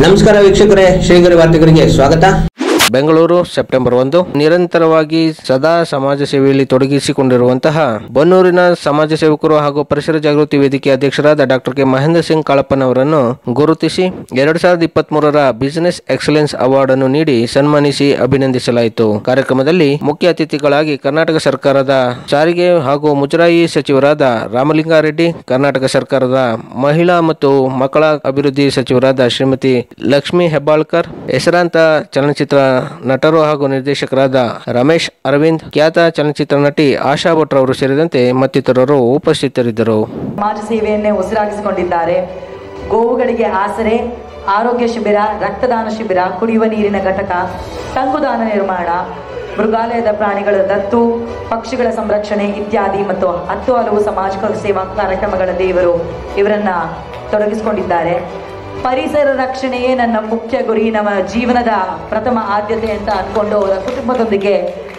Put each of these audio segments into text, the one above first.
ನಮಸ್ಕಾರ ವೀಕ್ಷಕರೇ ಶ್ರೀಗರಿ ವಾರ್ತೆಗರಿಗೆ ಸ್ವಾಗತ ಬೆಂಗಳೂರು ಸೆಪ್ಟೆಂಬರ್ ಒಂದು ನಿರಂತರವಾಗಿ ಸದಾ ಸಮಾಜ ಸೇವೆಯಲ್ಲಿ ತೊಡಗಿಸಿಕೊಂಡಿರುವಂತಹ ಬನ್ನೂರಿನ ಸಮಾಜ ಸೇವಕರು ಹಾಗೂ ಪರಿಸರ ಜಾಗೃತಿ ವೇದಿಕೆ ಅಧ್ಯಕ್ಷರಾದ ಡಾಕ್ಟರ್ ಕೆ ಮಹೇಂದ್ರ ಸಿಂಗ್ ಕಾಳಪ್ಪನವರನ್ನು ಗುರುತಿಸಿ ಎರಡ್ ಸಾವಿರದ ಇಪ್ಪತ್ತ್ ಮೂರರ ಬಿಸಿನೆಸ್ ಎಕ್ಸಲೆನ್ಸ್ ಅವಾರ್ಡ್ ಅನ್ನು ನೀಡಿ ಸನ್ಮಾನಿಸಿ ಅಭಿನಂದಿಸಲಾಯಿತು ಕಾರ್ಯಕ್ರಮದಲ್ಲಿ ಮುಖ್ಯ ಅತಿಥಿಗಳಾಗಿ ಕರ್ನಾಟಕ ಸರ್ಕಾರದ ಸಾರಿಗೆ ಹಾಗೂ ಮುಜರಾಯಿ ಸಚಿವರಾದ ರಾಮಲಿಂಗಾರೆಡ್ಡಿ ಕರ್ನಾಟಕ ಸರ್ಕಾರದ ಮಹಿಳಾ ಮತ್ತು ಮಕ್ಕಳ ಅಭಿವೃದ್ಧಿ ಸಚಿವರಾದ ಶ್ರೀಮತಿ ಲಕ್ಷ್ಮಿ ಹೆಬ್ಬಾಳ್ಕರ್ ಹೆಸರಾಂತ ಚಲನಚಿತ್ರ ನಟರು ಹಾಗೂ ನಿರ್ದೇಶಕರಾದ ರಮೇಶ್ ಅರವಿಂದ್ ಖ್ಯಾತ ಚಲನಚಿತ್ರ ನಟಿ ಆಶಾ ಭಟ್ ರವರು ಸೇರಿದಂತೆ ಮತ್ತಿತರರು ಉಪಸ್ಥಿತರಿದ್ದರು ಸಮಾಜ ಸೇವೆಯನ್ನೇ ಉಸಿರಾಗಿಸಿಕೊಂಡಿದ್ದಾರೆ ಗೋವುಗಳಿಗೆ ಆಸರೆ ಆರೋಗ್ಯ ಶಿಬಿರ ರಕ್ತದಾನ ಶಿಬಿರ ಕುಡಿಯುವ ನೀರಿನ ಘಟಕ ತಂಗುದಾನ ನಿರ್ಮಾಣ ಮೃಗಾಲಯದ ಪ್ರಾಣಿಗಳ ದತ್ತು ಪಕ್ಷಿಗಳ ಸಂರಕ್ಷಣೆ ಇತ್ಯಾದಿ ಮತ್ತು ಹತ್ತು ಹಲವು ಸಮಾಜ ಸೇವಾ ಕಾರ್ಯಕ್ರಮಗಳಲ್ಲಿ ಇವರು ಇವರನ್ನ ತೊಡಗಿಸಿಕೊಂಡಿದ್ದಾರೆ ಪರಿಸರ ರಕ್ಷಣೆಯೇ ನನ್ನ ಮುಖ್ಯ ಗುರಿ ನಮ್ಮ ಜೀವನದ ಪ್ರಥಮ ಆದ್ಯತೆ ಅಂತ ಅನ್ಕೊಂಡು ಅವರ ಕುಟುಂಬದೊಂದಿಗೆ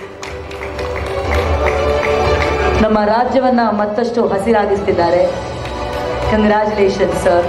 ನಮ್ಮ ರಾಜ್ಯವನ್ನ ಮತ್ತಷ್ಟು ಹಸಿರಾಗಿಸ್ತಿದ್ದಾರೆ ಕಂಗ್ರ್ಯಾಚುಲೇಷನ್ ಸರ್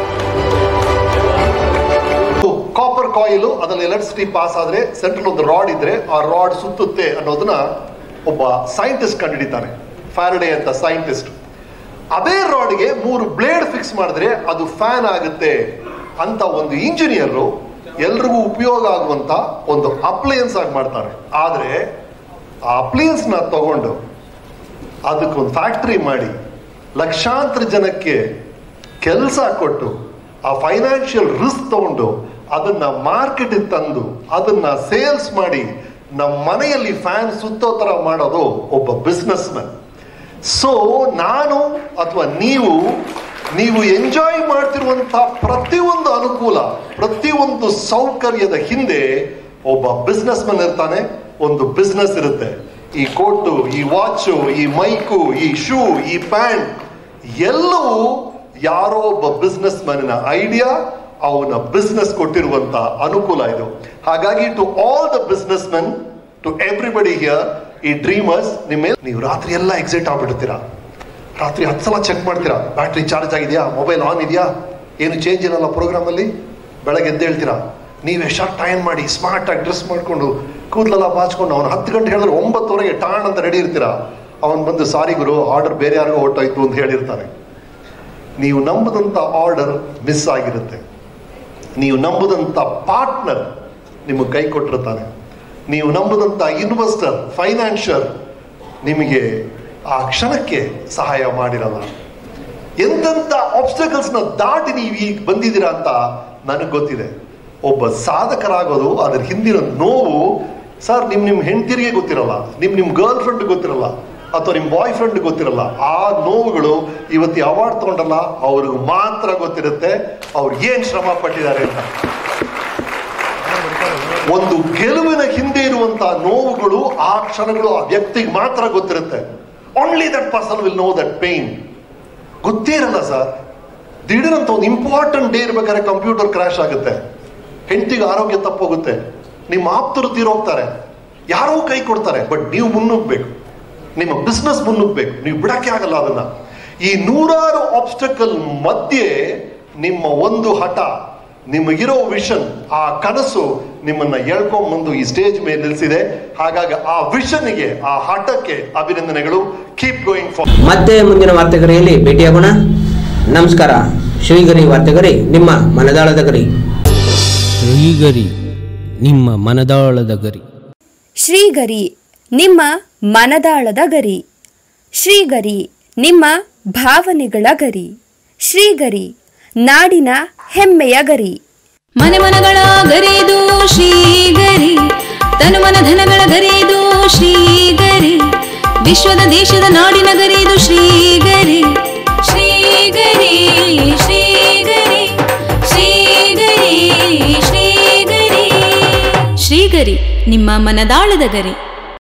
ಕಾಪರ್ ಕಾಯಿಲ್ ಅದ್ರಲ್ಲಿ ಎಲೆಕ್ಟ್ರಿಸಿಟಿ ಪಾಸ್ ಆದ್ರೆ ಸೆಂಟ್ರಲ್ ಒಂದು ರಾಡ್ ಇದ್ರೆ ಆ ರಾಡ್ ಸುತ್ತುತ್ತೆ ಅನ್ನೋದನ್ನ ಒಬ್ಬ ಸೈಂಟಿಸ್ಟ್ ಕಂಡುಹಿಡಿತಾನೆ ಫ್ಯಾರಡೆ ಅಂತ ಸೈಂಟಿಸ್ಟ್ ಅದೇ ರಾಡ್ಗೆ ಮೂರು ಬ್ಲೇಡ್ ಫಿಕ್ಸ್ ಮಾಡಿದ್ರೆ ಅದು ಫ್ಯಾನ್ ಆಗುತ್ತೆ ಅಂತ ಒಂದು ಇಂಜಿನಿಯರ್ ಎಲ್ರಿಗೂ ಉಪಯೋಗ ಆಗುವಂತ ಒಂದು ಅಪ್ಲಯನ್ಸ್ ಆಗಿ ಮಾಡ್ತಾರೆ ಆದ್ರೆ ಆ ಅಪ್ಲಯನ್ಸ್ ನ ತಗೊಂಡು ಅದಕ್ಕೊಂದು ಫ್ಯಾಕ್ಟರಿ ಮಾಡಿ ಲಕ್ಷಾಂತರ ಜನಕ್ಕೆ ಕೆಲಸ ಕೊಟ್ಟು ಆ ಫೈನಾನ್ಷಿಯಲ್ ರಿಸ್ಕ್ ತಗೊಂಡು ಅದನ್ನ ಮಾರ್ಕೆಟ್ ತಂದು ಅದನ್ನ ಸೇಲ್ಸ್ ಮಾಡಿ ನಮ್ಮ ಮನೆಯಲ್ಲಿ ಫ್ಯಾನ್ ಸುತ್ತೋ ತರ ಮಾಡೋದು ಒಬ್ಬ ಬಿಸ್ನೆಸ್ ಮ್ಯಾನ್ ಸೊ ನಾನು ಅಥವಾ ನೀವು ನೀವು ಎಂಜಾಯ್ ಮಾಡ್ತಿರುವಂತಹ ಪ್ರತಿಯೊಂದು ಅನುಕೂಲ ಪ್ರತಿಯೊಂದು ಸೌಕರ್ಯದ ಹಿಂದೆ ಒಬ್ಬ ಬಿಸ್ನೆಸ್ ಮನ್ ಇರ್ತಾನೆ ಒಂದು ಬಿಸ್ನೆಸ್ ಇರುತ್ತೆ ಈ ಕೋಟು ಈ ವಾಚು ಈ ಮೈಕು ಈ ಶೂ ಈ ಪ್ಯಾಂಟ್ ಎಲ್ಲವೂ ಯಾರೋ ಒಬ್ಬ ಬಿಸ್ನೆಸ್ ಮನಿನ ಐಡಿಯಾ ಅವನ ಬಿಸ್ನೆಸ್ ಕೊಟ್ಟಿರುವಂತ ಅನುಕೂಲ ಇದು ಹಾಗಾಗಿ to all the businessmen to everybody here ಈ ಡ್ರೀಮರ್ಸ್ ನಿಮ್ಮ ನೀವು ರಾತ್ರಿ ಎಲ್ಲ ಎಕ್ಸೈಟ್ ಆಗ್ಬಿಡ್ತೀರಾ ರಾತ್ರಿ ಹತ್ತು ಸಲ ಚೆಕ್ ಮಾಡ್ತೀರಾ ಬ್ಯಾಟ್ರಿ ಚಾರ್ಜ್ ಆಗಿದೆಯಾ ಮೊಬೈಲ್ ಆನ್ ಇದೆಯಾ ಏನು ಚೇಂಜ್ ಇರಲ್ಲ ಪ್ರೋಗ್ರಾಮ್ ಅಲ್ಲಿ ಬೆಳಗ್ಗೆ ಎದ್ದು ಹೇಳ್ತೀರಾ ನೀವೇ ಶಾರ್ಟ್ ಟೈಮ್ ಮಾಡಿ ಸ್ಮಾರ್ಟ್ ಆಗಿ ಡ್ರೆಸ್ ಮಾಡ್ಕೊಂಡು ಕೂದಲೆಲ್ಲ ಬಾಚ್ಕೊಂಡು ಅವ್ನು ಹತ್ತು ಗಂಟೆ ಹೇಳಿದ್ರೆ ಒಂಬತ್ತುವರೆಗೆ ಟಾಣ್ ಅಂತ ರೆಡಿ ಇರ್ತೀರಾ ಅವನ್ ಬಂದು ಸಾರಿ ಗುರು ಆರ್ಡರ್ ಬೇರೆ ಯಾರಿಗೋ ಹೊಟ್ಟೋಯ್ತು ಅಂತ ಹೇಳಿರ್ತಾನೆ ನೀವು ನಂಬದಂತ ಆರ್ಡರ್ ಮಿಸ್ ಆಗಿರುತ್ತೆ ನೀವು ನಂಬುದಂತ ಪಾರ್ಟ್ನರ್ ನಿಮಗೆ ಕೈ ಕೊಟ್ಟಿರ್ತಾನೆ ನೀವು ನಂಬುದಂತ ಇನ್ವೆಸ್ಟರ್ ಫೈನಾನ್ಷಿಯರ್ ನಿಮಗೆ ಆ ಕ್ಷಣಕ್ಕೆ ಸಹಾಯ ಮಾಡಿರಲ್ಲ ಎಂತೆಂತ ಆಬ್ಸ್ಟಕಲ್ಸ್ ನ ದಾಟಿ ನೀವು ಈಗ ಬಂದಿದ್ದೀರಾ ಅಂತ ನನಗೆ ಗೊತ್ತಿದೆ ಒಬ್ಬ ಸಾಧಕರಾಗೋದು ಅದ್ರ ಹಿಂದಿನ ನೋವು ಸರ್ ನಿಮ್ ನಿಮ್ ಹೆಂಡತಿರಿಗೆ ಗೊತ್ತಿರಲ್ಲ ನಿಮ್ ನಿಮ್ ಗರ್ಲ್ ಫ್ರೆಂಡ್ ಗೊತ್ತಿರಲ್ಲ ಅಥವಾ ನಿಮ್ ಬಾಯ್ ಫ್ರೆಂಡ್ ಗೊತ್ತಿರಲ್ಲ ಆ ನೋವುಗಳು ಇವತ್ತು ಅವಾರ್ಡ್ ತಗೊಂಡಲ್ಲ ಅವ್ರಿಗೆ ಮಾತ್ರ ಗೊತ್ತಿರುತ್ತೆ ಅವ್ರು ಏನ್ ಶ್ರಮ ಪಟ್ಟಿದ್ದಾರೆ ಅಂತ ಒಂದು ಗೆಲುವಿನ ಹಿಂದೆ ಇರುವಂತಹ ನೋವುಗಳು ಆ ಕ್ಷಣಗಳು ಆ ವ್ಯಕ್ತಿಗೆ ಮಾತ್ರ ಗೊತ್ತಿರುತ್ತೆ only that person will know that pain ಗೊತ್ತೇ ಇರಲ್ಲ ಸರ್ ದಿಢೀರಂತ ಒಂದು ಇಂಪಾರ್ಟೆಂಟ್ ಡೇ ಇರ್ಬೇಕಾದ್ರೆ ಕಂಪ್ಯೂಟರ್ ಕ್ರಾಶ್ ಆಗುತ್ತೆ ಹೆಂಡತಿಗೆ ಆರೋಗ್ಯ ತಪ್ಪೋಗುತ್ತೆ ನಿಮ್ಮ ಆಪ್ತರು ತೀರೋಗ್ತಾರೆ ಯಾರೋ ಕೈ ಕೊಡ್ತಾರೆ ಬಟ್ ನೀವು ಮುನ್ನುಗ್ಬೇಕು ನಿಮ್ಮ ಬಿಸ್ನೆಸ್ ಮುನ್ನುಗ್ಬೇಕು ನೀವು ಬಿಡಕ್ಕೆ ಆಗಲ್ಲ ಅದನ್ನ ಈ ನೂರಾರು ಆಬ್ಸ್ಟಕಲ್ ಮಧ್ಯೆ ನಿಮ್ಮ ಒಂದು ಹಠ ನಿಮಗಿರೋ ವಿಷನ್ ಆ ಕನಸು ನಿಮ್ಮನ್ನ ಎಳ್ಕೊಂಬಂದು ಈ ಸ್ಟೇಜ್ ಮೇಲೆ ನಿಲ್ಲಿಸಿದೆ ಹಾಗಾಗಿ ಆ ವಿಷನ್ಗೆ ಆ ಹಠಕ್ಕೆ ಅಭಿನಂದನೆಗಳು ಕೀಪ್ ಗೋಯಿಂಗ್ ಫಾರ್ ಮತ್ತೆ ಮುಂದಿನ ವಾರ್ತೆಗರಿಯಲ್ಲಿ ಭೇಟಿಯಾಗೋಣ ನಮಸ್ಕಾರ ಶ್ರೀಗರಿ ವಾರ್ತೆಗರಿ ನಿಮ್ಮ ಮನದಾಳದ ಗರಿ ಶ್ರೀಗರಿ ನಿಮ್ಮ ಮನದಾಳದ ಗರಿ ಶ್ರೀಗರಿ ನಿಮ್ಮ ಮನದಾಳದ ಗರಿ ಶ್ರೀಗರಿ ನಿಮ್ಮ ಭಾವನೆಗಳ ಗರಿ ಶ್ರೀಗರಿ ನಾಡಿನ ಹೆಮ್ಮೆಯ ಗರಿ ಮನೆ ಮನಗಳ ಗರಿದು ಶ್ರೀಗರಿ ತನು ಮನ ಧನಗಳ ಗರಿದು ಶ್ರೀಗರಿ ವಿಶ್ವದ ದೇಶದ ನಾಡಿನ ಗರಿದು ಶ್ರೀಗರಿ ಶ್ರೀಗರಿ ಶ್ರೀಗರಿ ಶ್ರೀಗರಿ ಶ್ರೀಗರಿ ಶ್ರೀಗರಿ ನಿಮ್ಮ ಮನದಾಳದ ಗರಿ